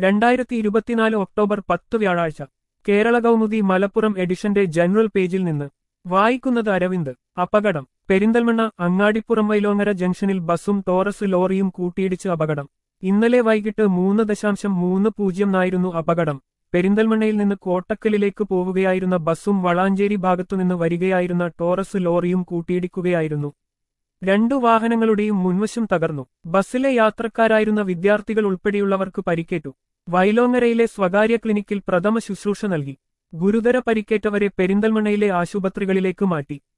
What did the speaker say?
രണ്ടായിരത്തി ഇരുപത്തിനാല് ഒക്ടോബർ പത്ത് വ്യാഴാഴ്ച കേരള കൗമുദി മലപ്പുറം എഡിഷന്റെ ജനറൽ പേജിൽ നിന്ന് വായിക്കുന്നത് അരവിന്ദ് അപകടം പെരിന്തൽമണ്ണ അങ്ങാടിപ്പുറം വൈലോങ്ങര ജംഗ്ഷനിൽ ബസും ടോറസ് ലോറിയും കൂട്ടിയിടിച്ച് അപകടം ഇന്നലെ വൈകിട്ട് മൂന്ന് ദശാംശം മൂന്ന് പൂജ്യം നായിരുന്നു അപകടം പെരിന്തൽമണ്ണയിൽ നിന്ന് കോട്ടക്കലിലേക്ക് പോവുകയായിരുന്ന ബസും വളാഞ്ചേരി ഭാഗത്തുനിന്ന് വരികയായിരുന്ന ടോറസ് ലോറിയും കൂട്ടിയിടിക്കുകയായിരുന്നു രണ്ടു വാഹനങ്ങളുടെയും മുൻവശം തകർന്നു ബസ്സിലെ യാത്രക്കാരായിരുന്ന വിദ്യാർത്ഥികൾ ഉൾപ്പെടെയുള്ളവർക്ക് പരിക്കേറ്റു വൈലോങ്ങരയിലെ സ്വകാര്യ ക്ലിനിക്കിൽ പ്രഥമ ശുശ്രൂഷ നൽകി ഗുരുതര പരിക്കേറ്റവരെ പെരിന്തൽമണ്ണയിലെ ആശുപത്രികളിലേക്ക് മാറ്റി